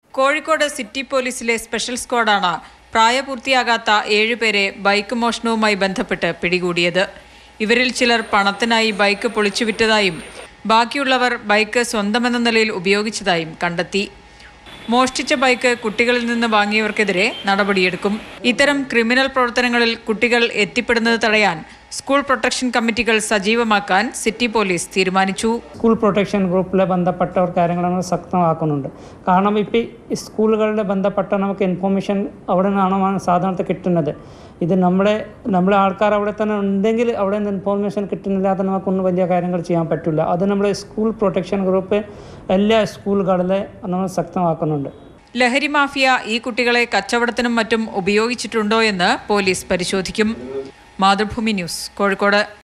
Kozhikode city പോലീസിലെ special സ്ക്വാഡാണ് പ്രായപൂർത്തിയാകാത്ത ഏഴുപേരെ ബൈക്ക് മോഷണവുമായി ബന്ധപ്പെട്ട് പിടികൂടിയത് ഇവരിൽ ചിലർ പണത്തിനായി ബൈക്ക് പൊളിച്ചുവിറ്റതായും ബാക്കിയുള്ളവർ ബൈക്ക് സ്വന്തമെന്ന നിലയിൽ ഉപയോഗിച്ചതായും കണ്ടെത്തി മോഷ്ടിച്ച ബൈക്ക് കുട്ടികളിൽ നിന്ന് വാങ്ങിയവർക്കെതിരെ നടപടിയെടുക്കും ഇത്തരം ക്രിമിനൽ പ്രവർത്തനങ്ങളിൽ കുട്ടികൾ എത്തിപ്പെടുന്നത് തടയാൻ സ്കൂൾ പ്രൊട്ടക്ഷൻ കമ്മിറ്റികൾ സജീവമാക്കാൻ സിറ്റി പോലീസ് തീരുമാനിച്ചു സ്കൂൾ പ്രൊട്ടക്ഷൻ ഗ്രൂപ്പിലെ ബന്ധപ്പെട്ടവർ കാര്യങ്ങൾ നമ്മൾ ശക്തമാക്കുന്നുണ്ട് കാരണം ഇപ്പോൾ ഈ സ്കൂളുകളുടെ ബന്ധപ്പെട്ട നമുക്ക് ഇൻഫോർമേഷൻ അവിടെ നിന്നാണ് സാധാരണ കിട്ടുന്നത് ഇത് നമ്മളെ നമ്മളെ ആൾക്കാർ അവിടെ തന്നെ ഉണ്ടെങ്കിൽ അവിടെ നിന്ന് ഇൻഫോർമേഷൻ കിട്ടുന്നില്ലാതെ നമുക്കൊന്നും വലിയ കാര്യങ്ങൾ ചെയ്യാൻ പറ്റില്ല അത് നമ്മൾ സ്കൂൾ പ്രൊട്ടക്ഷൻ ഗ്രൂപ്പ് എല്ലാ സ്കൂളുകളിലെ നമ്മൾ ശക്തമാക്കുന്നുണ്ട് ലഹരി മാഫിയ ഈ കുട്ടികളെ കച്ചവടത്തിനും മറ്റും ഉപയോഗിച്ചിട്ടുണ്ടോ എന്ന് പോലീസ് പരിശോധിക്കും മാതൃഭൂമി ന്യൂസ് കോഴിക്കോട്